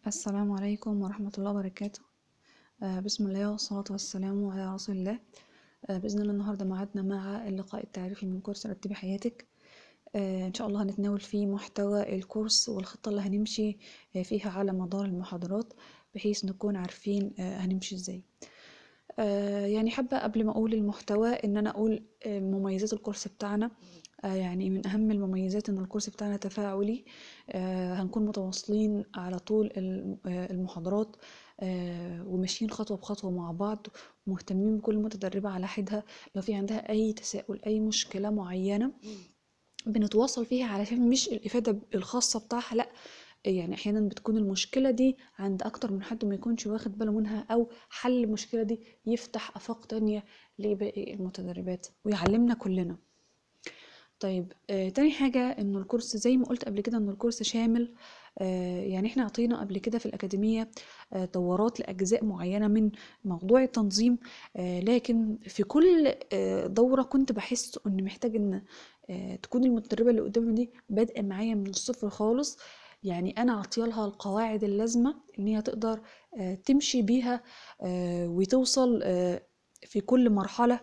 السلام عليكم ورحمة الله وبركاته آه، بسم الله والصلاة والسلام على رسول الله آه، بإذن الله النهاردة معادنا مع اللقاء التعريفي من كورس رتبي حياتك آه، إن شاء الله هنتناول فيه محتوى الكورس والخطة اللي هنمشي آه، فيها على مدار المحاضرات بحيث نكون عارفين آه، هنمشي ازاي آه، يعني حابة قبل ما أقول المحتوى إن أنا أقول آه، مميزات الكورس بتاعنا آه، يعني من أهم المميزات إن الكورس بتاعنا تفاعلي آه، هنكون متواصلين على طول الم- آه، المحاضرات آه، وماشيين خطوة بخطوة مع بعض مهتمين بكل متدربة على حدها لو في عندها أي تساؤل أي مشكلة معينة بنتواصل فيها علشان مش الإفادة الخاصة بتاعها لأ يعني أحيانا بتكون المشكلة دي عند أكتر من حد وما يكونش واخد باله منها أو حل المشكلة دي يفتح آفاق تانية لباقي المتدربات ويعلمنا كلنا طيب آه تاني حاجة انه الكورس زي ما قلت قبل كده انه الكورس شامل آه يعني احنا عطينا قبل كده في الأكاديمية آه دورات لأجزاء معينة من موضوع التنظيم آه لكن في كل آه دورة كنت بحس ان محتاج ان آه تكون المتدربة اللي قدامي دي بادئة معايا من الصفر خالص يعني انا عطيالها القواعد اللازمة ان هي تقدر آه تمشي بيها آه وتوصل آه في كل مرحلة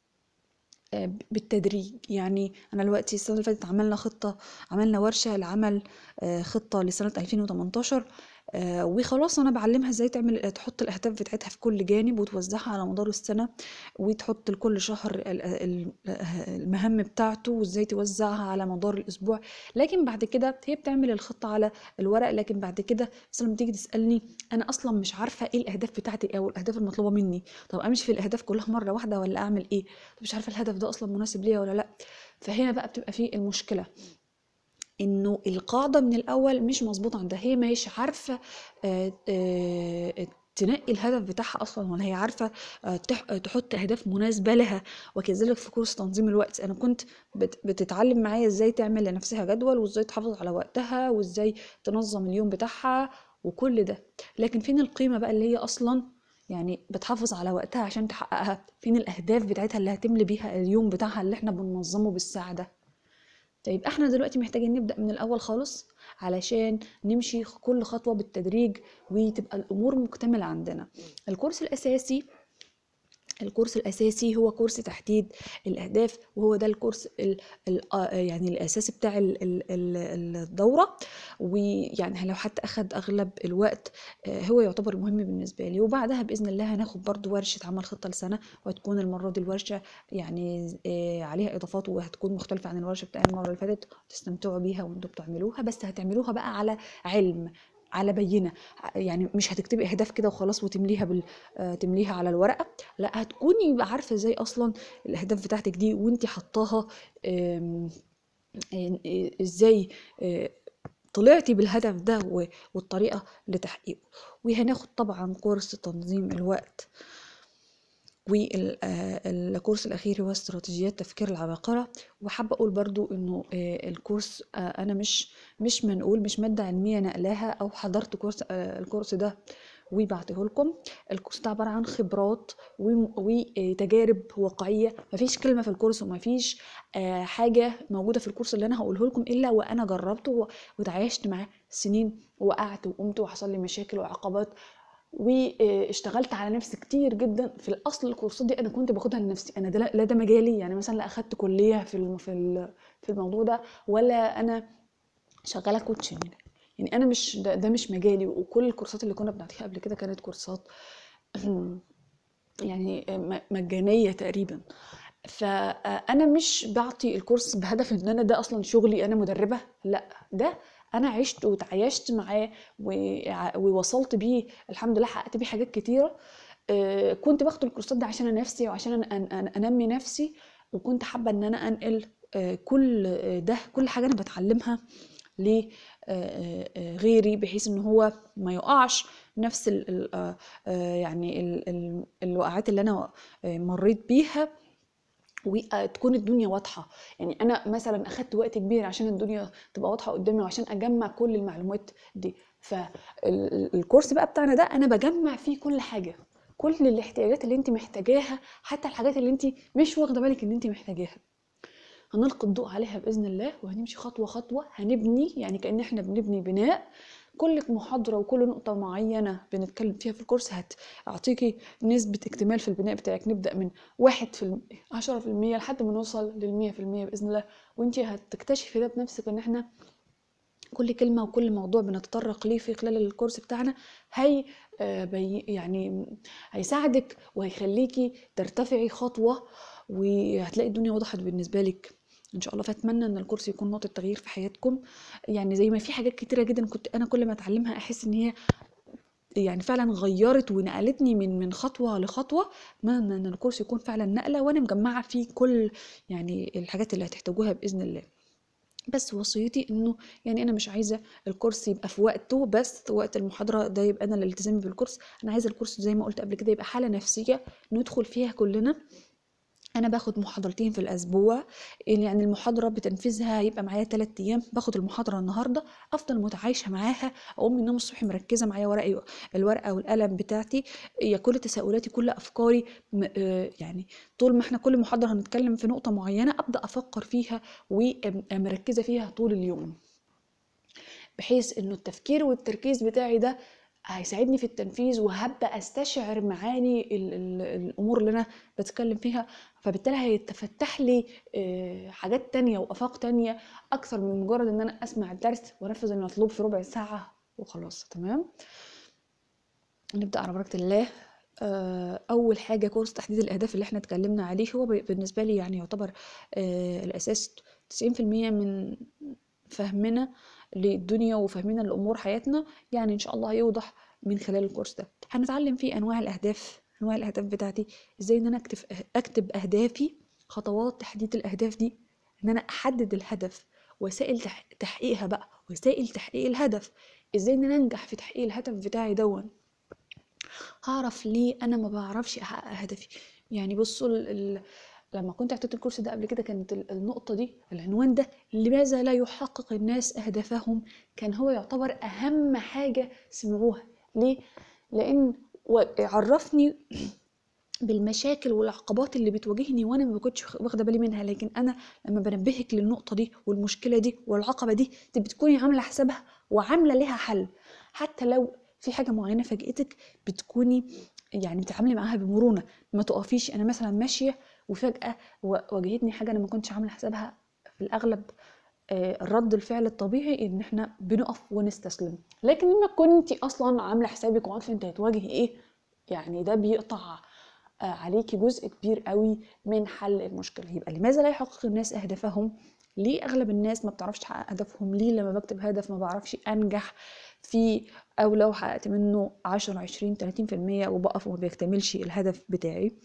آه، بالتدريج يعني انا دلوقتي السنه اللي فاتت عملنا خطه عملنا ورشه لعمل آه، خطه لسنه 2018 آه، وخلاص انا بعلمها ازاي تعمل تحط الاهداف بتاعتها في كل جانب وتوزعها على مدار السنه وتحط لكل شهر ال- ال- المهام بتاعته وازاي توزعها على مدار الاسبوع لكن بعد كده هي بتعمل الخطه على الورق لكن بعد كده مثلا لما تيجي تسالني انا اصلا مش عارفه ايه الاهداف بتاعتي او الاهداف المطلوبه مني طب امشي في الاهداف كلها مره واحده ولا اعمل ايه مش عارفه الهدف ده اصلا مناسب ليا ولا لا فهنا بقى بتبقى فيه المشكله انه القاعده من الاول مش مظبوطه عندها هي مش عارفه آه، آه، تنقي الهدف بتاعها اصلا ولا هي عارفه آه، تح- آه، تحط اهداف مناسبه لها وكذلك في كورس تنظيم الوقت انا كنت بت- بتتعلم معايا ازاي تعمل لنفسها جدول وازاي تحافظ على وقتها وازاي تنظم اليوم بتاعها وكل ده لكن فين القيمه بقى اللي هي اصلا يعني بتحافظ على وقتها عشان تحققها فين الاهداف بتاعتها اللي هتملي بيها اليوم بتاعها اللي احنا بننظمه بالساعه ده طيب احنا دلوقتي محتاجين نبدأ من الأول خالص علشان نمشي كل خطوة بالتدريج وتبقى الأمور مكتملة عندنا الكورس الأساسي الكورس الأساسي هو كورس تحديد الأهداف وهو ده الكورس ال ال آه يعني الأساسي بتاع ال ال ال الدورة ويعني لو حتى أخد أغلب الوقت آه، هو يعتبر مهم بالنسبة لي وبعدها بإذن الله هناخد برضو ورشة عمل خطة لسنة وهتكون المرة دي الورشة يعني آه، عليها إضافات وهتكون مختلفة عن الورشة بتاع المرة اللي فاتت تستمتعوا بيها وانتوا بتعملوها بس هتعملوها بقى على علم على بينة يعني مش هتكتبي أهداف كده وخلاص وتمليها بال آه، تمليها على الورقة لا هتكوني بقى عارفة ازاي أصلا الأهداف بتاعتك دي وانتي حطاها آم، آم، آه، ازاي آه، طلعتي بالهدف ده و- والطريقة لتحقيقه وهناخد طبعا كورس تنظيم الوقت والكورس الأخير هو استراتيجيات تفكير العباقرة وحابة أقول برضو إنه آه، الكورس آه، أنا مش مش منقول مش مادة علمية نقلاها أو حضرت كورس آه، الكورس ده وبعته لكم الكورس ده عبارة عن خبرات وم- وتجارب واقعية مفيش كلمة في الكورس ومفيش آه، حاجة موجودة في الكورس اللي أنا هقوله لكم إلا وأنا جربته و- وتعايشت معاه سنين وقعت وقمت وحصل لي مشاكل وعقبات واشتغلت على نفسي كتير جدا في الاصل الكورسات دي انا كنت باخدها لنفسي انا ده لا لا ده مجالي يعني مثلا لا اخدت كليه في الم- في ال- في الموضوع ده ولا انا شغاله كوتشنج يعني انا مش ده, ده مش مجالي وكل الكورسات اللي كنا بنعطيها قبل كده كانت كورسات يعني م- مجانيه تقريبا فانا مش بعطي الكورس بهدف ان انا ده اصلا شغلي انا مدربه لا ده انا عشت وتعايشت معاه وع- ووصلت بيه الحمد لله حققت بيه حاجات كتيره آه، كنت باخد الكورسات دي عشان انافسي وعشان أن- أن- أن- انمي نفسي وكنت حابه ان انا انقل آه، كل آه، ده كل حاجه انا بتعلمها لغيري بحيث ان هو ما يقعش نفس ال ال آه، آه، يعني ال- ال- الوقعات اللي انا آه، مريت بيها وتكون الدنيا واضحه يعني انا مثلا اخدت وقت كبير عشان الدنيا تبقى واضحه قدامي وعشان اجمع كل المعلومات دي فالكورس بقى بتاعنا ده انا بجمع فيه كل حاجه كل الاحتياجات اللي انت محتاجاها حتى الحاجات اللي انت مش واخده بالك ان انت محتاجاها هنلقي الضوء عليها باذن الله وهنمشي خطوه خطوه هنبني يعني كان احنا بنبني بناء كل محاضره وكل نقطه معينه بنتكلم فيها في الكورس هتعطيكي نسبه اكتمال في البناء بتاعك نبدا من واحد في عشرة في المية لحد ما نوصل للمية في المية باذن الله وانتي هتكتشفي ده بنفسك ان احنا كل كلمة وكل موضوع بنتطرق ليه في خلال الكورس بتاعنا هي آه، يعني هيساعدك وهيخليكي ترتفعي خطوة وهتلاقي الدنيا وضحت بالنسبة لك ان شاء الله فاتمنى ان الكورس يكون نقطه تغيير في حياتكم يعني زي ما في حاجات كتيره جدا كنت انا كل ما اتعلمها احس ان هي يعني فعلا غيرت ونقلتني من من خطوه لخطوه اتمنى ان الكورس يكون فعلا نقله وانا مجمعه فيه كل يعني الحاجات اللي هتحتاجوها باذن الله بس وصيتي انه يعني انا مش عايزه الكورس يبقى في وقته بس وقت المحاضره ده يبقى انا الالتزامي بالكورس انا عايزه الكورس زي ما قلت قبل كده يبقى حاله نفسيه ندخل فيها كلنا انا باخد محاضرتين في الاسبوع يعني المحاضره بتنفيذها هيبقى معايا 3 ايام باخد المحاضره النهارده افضل متعايشه معاها اقوم من النوم الصبح مركزه معايا ورقي الورقه والقلم بتاعتي يا كل تساؤلاتي كل افكاري آه، يعني طول ما احنا كل محاضره هنتكلم في نقطه معينه ابدا افكر فيها ومركزه فيها طول اليوم بحيث انه التفكير والتركيز بتاعي ده هيساعدني في التنفيذ وهبدا استشعر معاني ال ال الامور اللي انا بتكلم فيها فبالتالي هيتفتح لي آه، حاجات تانية وافاق تانية اكثر من مجرد ان انا اسمع الدرس وانفذ المطلوب في ربع ساعه وخلاص تمام نبدا على بركه الله آه، اول حاجه كورس تحديد الاهداف اللي احنا اتكلمنا عليه هو بالنسبه لي يعني يعتبر آه، الاساس 90% من فهمنا للدنيا وفهمنا لامور حياتنا يعني ان شاء الله هيوضح من خلال الكورس ده هنتعلم فيه انواع الاهداف انواع الاهداف بتاعتي ازاي ان انا اكتب اكتب اهدافي خطوات تحديد الاهداف دي ان انا احدد الهدف وسائل تحقيقها بقى وسائل تحقيق الهدف ازاي ان انا انجح في تحقيق الهدف بتاعي دون هعرف ليه انا ما بعرفش احقق هدفي يعني بصوا لما كنت اعطيت الكورس ده قبل كده كانت النقطة دي العنوان ده لماذا لا يحقق الناس أهدافهم كان هو يعتبر أهم حاجة سمعوها ليه؟ لأن عرفني بالمشاكل والعقبات اللي بتواجهني وانا ما كنتش واخده بالي منها لكن انا لما بنبهك للنقطه دي والمشكله دي والعقبه دي بتكوني عامله حسابها وعامله ليها حل حتى لو في حاجه معينه فاجئتك بتكوني يعني بتتعاملي معاها بمرونه ما تقفيش انا مثلا ماشيه وفجاه واجهتني حاجه انا ما كنتش عامله حسابها في الاغلب آه، رد الفعل الطبيعي ان احنا بنقف ونستسلم لكن لما كنتي اصلا عامله حسابك وعارفه انت هتواجهي ايه يعني ده بيقطع آه، عليكي جزء كبير قوي من حل المشكله يبقى لماذا لا يحقق الناس اهدافهم ليه اغلب الناس ما بتعرفش تحقق هدفهم ليه لما بكتب هدف ما بعرفش انجح فيه او لو حققت منه 10 20 30% وبقف وما بيكتملش الهدف بتاعي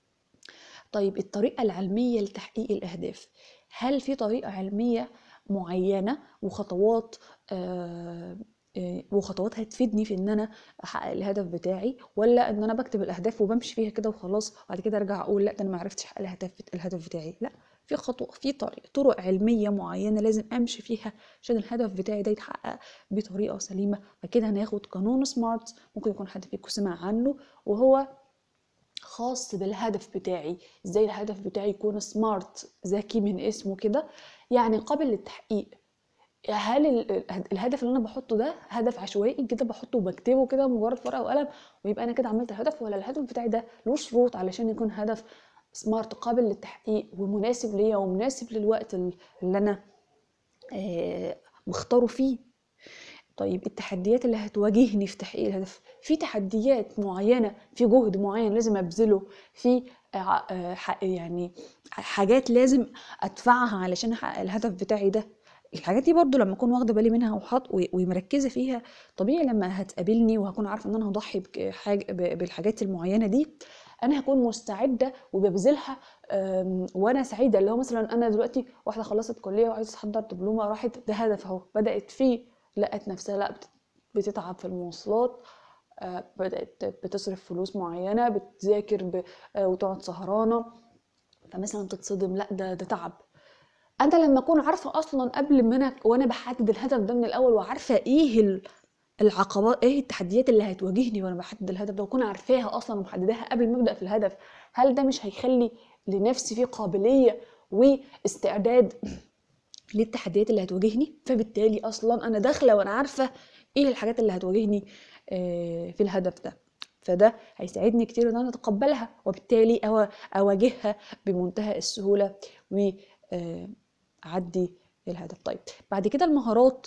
طيب الطريقة العلمية لتحقيق الأهداف هل في طريقة علمية معينة وخطوات آه آه وخطوات هتفيدني في ان انا احقق الهدف بتاعي ولا ان انا بكتب الاهداف وبمشي فيها كده وخلاص وبعد كده ارجع اقول لا ده انا ما عرفتش احقق الهدف الهدف بتاعي لا في خطوة في طريق طرق علمية معينة لازم امشي فيها عشان الهدف بتاعي ده يتحقق بطريقة سليمة فكده هناخد قانون سمارت ممكن يكون حد فيكم سمع عنه وهو خاص بالهدف بتاعي ازاي الهدف بتاعي يكون سمارت ذكي من اسمه كده يعني قابل للتحقيق هل الهدف اللي انا بحطه ده هدف عشوائي كده بحطه وبكتبه كده مجرد ورقه وقلم ويبقى انا كده عملت الهدف ولا الهدف بتاعي ده له شروط علشان يكون هدف سمارت قابل للتحقيق ومناسب ليا ومناسب للوقت اللي انا آه، مختاره فيه طيب التحديات اللي هتواجهني في تحقيق الهدف في تحديات معينه في جهد معين لازم ابذله في آه، آه، يعني حاجات لازم ادفعها علشان احقق الهدف بتاعي ده الحاجات دي برضو لما اكون واخده بالي منها وحط ومركزه فيها طبيعي لما هتقابلني وهكون عارفه ان انا هضحي بحاجه بالحاجات المعينه دي انا هكون مستعده وببذلها وانا سعيده اللي هو مثلا انا دلوقتي واحده خلصت كليه وعايزه تحضر دبلومه راحت ده هدف اهو بدات فيه لقت نفسها لا بتتعب في المواصلات آه، بدأت بتصرف فلوس معينة بتذاكر آه، وتقعد سهرانة فمثلا تتصدم لا ده ده تعب انا لما اكون عارفه اصلا قبل ما انا وانا بحدد الهدف ده من الاول وعارفه ايه العقبات ايه التحديات اللي هتواجهني وانا بحدد الهدف ده واكون عارفاها اصلا ومحدداها قبل ما ابدا في الهدف هل ده مش هيخلي لنفسي فيه قابليه واستعداد للتحديات اللي هتواجهني فبالتالي اصلا انا داخله وانا عارفه ايه الحاجات اللي هتواجهني آه، في الهدف ده فده هيساعدني كتير ان انا اتقبلها وبالتالي أو اواجهها بمنتهى السهوله واعدي الهدف طيب بعد كده المهارات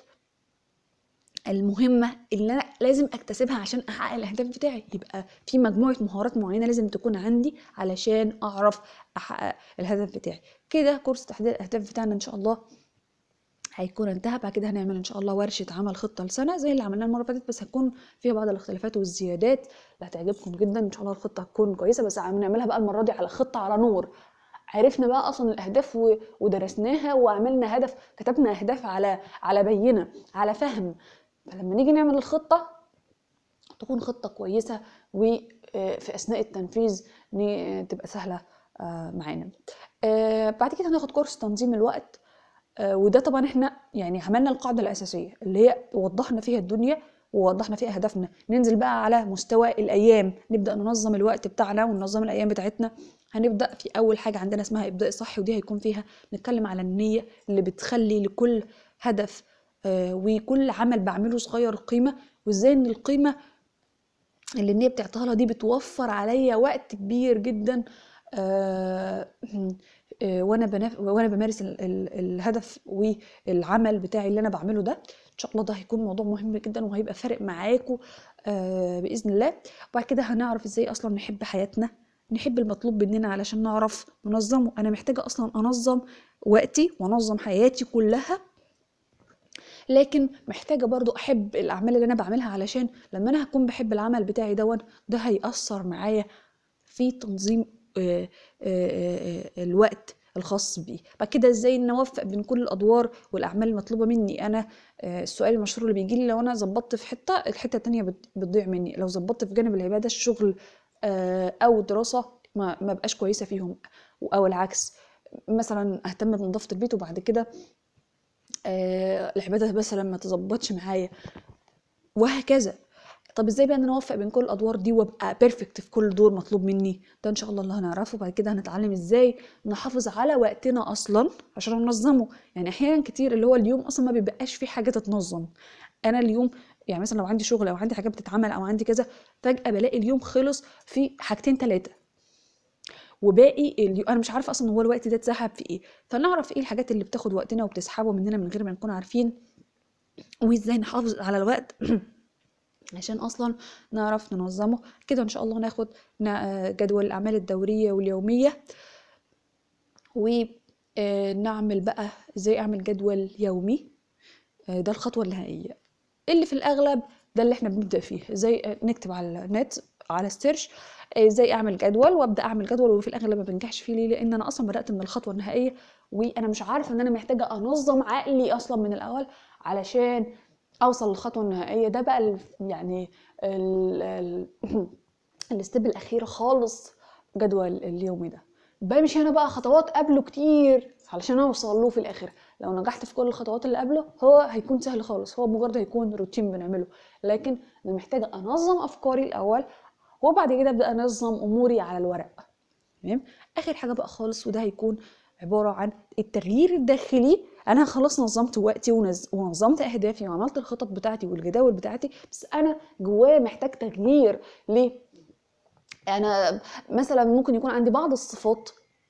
المهمه اللي انا لازم اكتسبها عشان احقق الاهداف بتاعي يبقى في مجموعه مهارات معينه لازم تكون عندي علشان اعرف احقق الهدف بتاعي كده كورس تحديد الاهداف بتاعنا ان شاء الله هيكون انتهى بعد كده هنعمل ان شاء الله ورشه عمل خطه لسنه زي اللي عملناها المره اللي فاتت بس هتكون فيها بعض الاختلافات والزيادات اللي هتعجبكم جدا ان شاء الله الخطه هتكون كويسه بس هنعملها بقى المره دي على خطه على نور عرفنا بقى اصلا الاهداف ودرسناها وعملنا هدف كتبنا اهداف على على بينه على فهم فلما نيجي نعمل الخطه تكون خطه كويسه وفي آه، اثناء التنفيذ تبقى سهله آه، معانا آه، بعد كده هناخد كورس تنظيم الوقت وده طبعا احنا يعني عملنا القاعده الاساسيه اللي هي وضحنا فيها الدنيا ووضحنا فيها هدفنا ننزل بقى على مستوى الايام نبدا ننظم الوقت بتاعنا وننظم الايام بتاعتنا هنبدا في اول حاجه عندنا اسمها ابداء صحي ودي هيكون فيها نتكلم على النيه اللي بتخلي لكل هدف آه، وكل عمل بعمله صغير قيمه وازاي ان القيمه اللي النيه بتعطيها لها دي بتوفر عليا وقت كبير جدا آه، آه، وانا بنف... وانا بمارس ال... ال... الهدف والعمل بتاعي اللي انا بعمله ده ان شاء الله ده هيكون موضوع مهم جدا وهيبقى فارق معاكم باذن الله وبعد كده هنعرف ازاي اصلا نحب حياتنا نحب المطلوب مننا علشان نعرف ننظمه انا محتاجه اصلا انظم وقتي وانظم حياتي كلها لكن محتاجه برضو احب الاعمال اللي انا بعملها علشان لما انا هكون بحب العمل بتاعي دون ده هيأثر معايا في تنظيم آه، آه، آه، الوقت الخاص بيه بعد كده ازاي نوفق بين كل الادوار والاعمال المطلوبه مني انا السؤال المشهور اللي بيجي لي لو انا ظبطت في حته الحته التانية بتضيع مني لو ظبطت في جانب العباده الشغل او دراسه ما ما بقاش كويسه فيهم او العكس مثلا اهتم بنظافه البيت وبعد كده آه العباده مثلا ما تظبطش معايا وهكذا طب ازاي بقى نوفق بين كل الادوار دي وابقى بيرفكت في كل دور مطلوب مني ده ان شاء الله اللي هنعرفه بعد كده هنتعلم ازاي نحافظ على وقتنا اصلا عشان ننظمه يعني احيانا كتير اللي هو اليوم اصلا ما بيبقاش فيه حاجه تتنظم انا اليوم يعني مثلا لو عندي شغل او عندي حاجه بتتعمل او عندي كذا فجاه بلاقي اليوم خلص في حاجتين ثلاثه وباقي اليوم انا مش عارفه اصلا هو الوقت ده اتسحب في ايه فنعرف ايه الحاجات اللي بتاخد وقتنا وبتسحبه مننا من غير ما نكون عارفين وازاي نحافظ على الوقت عشان اصلا نعرف ننظمه كده ان شاء الله ناخد جدول الاعمال الدوريه واليوميه ونعمل آه، بقى ازاي اعمل جدول يومي آه، ده الخطوه النهائيه اللي في الاغلب ده اللي احنا بنبدا فيه ازاي نكتب على النت على السيرش ازاي اعمل جدول وابدا اعمل جدول وفي الاغلب ما بنجحش فيه ليه لان انا اصلا بدات من الخطوه النهائيه وانا مش عارفه ان انا محتاجه انظم عقلي اصلا من الاول علشان اوصل للخطوه النهائيه ده بقى ال يعني الستيب الاخيره خالص جدول اليومي ده بمشي انا بقى خطوات قبله كتير علشان اوصل له في الاخر لو نجحت في كل الخطوات اللي قبله هو هيكون سهل خالص هو مجرد هيكون روتين بنعمله لكن انا محتاجه انظم افكاري الاول وبعد كده ابدا انظم اموري على الورق تمام اخر حاجه بقى خالص وده هيكون عباره عن التغيير الداخلي انا خلاص نظمت وقتي ونظمت اهدافي وعملت الخطط بتاعتي والجداول بتاعتي بس انا جوايا محتاج تغيير ليه انا مثلا ممكن يكون عندي بعض الصفات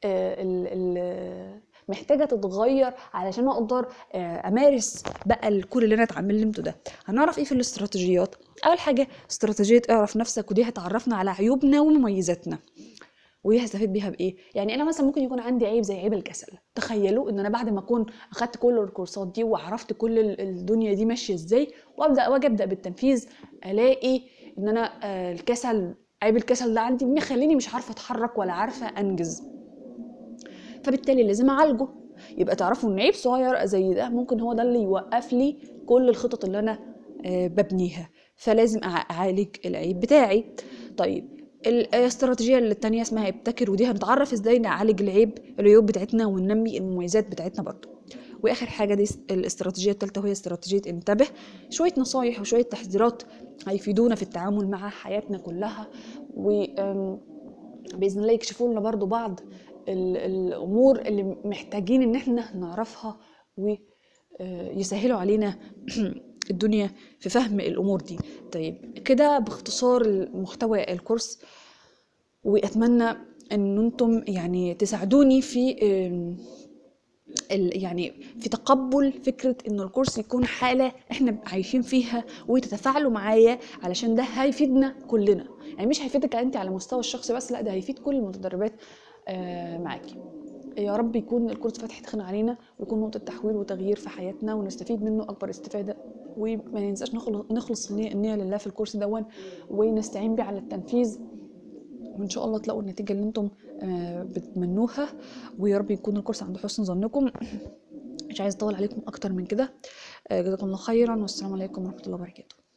آه، محتاجه تتغير علشان اقدر آه، امارس بقى كل اللي انا اتعلمته ده هنعرف ايه في الاستراتيجيات اول حاجه استراتيجيه اعرف نفسك ودي هتعرفنا على عيوبنا ومميزاتنا ودي هستفيد بيها بايه يعني انا مثلا ممكن يكون عندي عيب زي عيب الكسل تخيلوا ان انا بعد ما اكون اخدت كل الكورسات دي وعرفت كل الدنيا دي ماشيه ازاي وابدا واجي ابدا بالتنفيذ الاقي ان انا آه، الكسل عيب الكسل ده عندي مخليني مش عارفه اتحرك ولا عارفه انجز فبالتالي لازم اعالجه يبقى تعرفوا ان عيب صغير زي ده ممكن هو ده اللي يوقف لي كل الخطط اللي انا آه، ببنيها فلازم اعالج العيب بتاعي طيب الاستراتيجيه الثانيه اسمها ابتكر ودي هنتعرف ازاي نعالج العيب العيوب بتاعتنا وننمي المميزات بتاعتنا برضه واخر حاجه دي الاستراتيجيه الثالثه وهي استراتيجيه انتبه شويه نصايح وشويه تحذيرات هيفيدونا في التعامل مع حياتنا كلها و باذن الله يكشفوا لنا برضو بعض الامور اللي محتاجين ان احنا نعرفها ويسهلوا آه، علينا الدنيا في فهم الامور دي طيب كده باختصار محتوى الكورس واتمنى ان انتم يعني تساعدوني في آم، ال- يعني في تقبل فكرة ان الكورس يكون حالة احنا عايشين فيها وتتفاعلوا معايا علشان ده هيفيدنا كلنا يعني مش هيفيدك انت على مستوى الشخصي بس لا ده هيفيد كل المتدربات آه، معاكي يا رب يكون الكورس فاتح خير علينا ويكون نقطة تحويل وتغيير في حياتنا ونستفيد منه أكبر استفادة وما ننساش نخل- نخلص النية النية لله في الكورس دون ونستعين بيه على التنفيذ وان شاء الله تلاقوا النتيجه اللي انتم آه، بتتمنوها ويا رب يكون الكورس عند حسن ظنكم مش عايز اطول عليكم اكتر من كده آه، جزاكم الله خيرا والسلام عليكم ورحمه الله وبركاته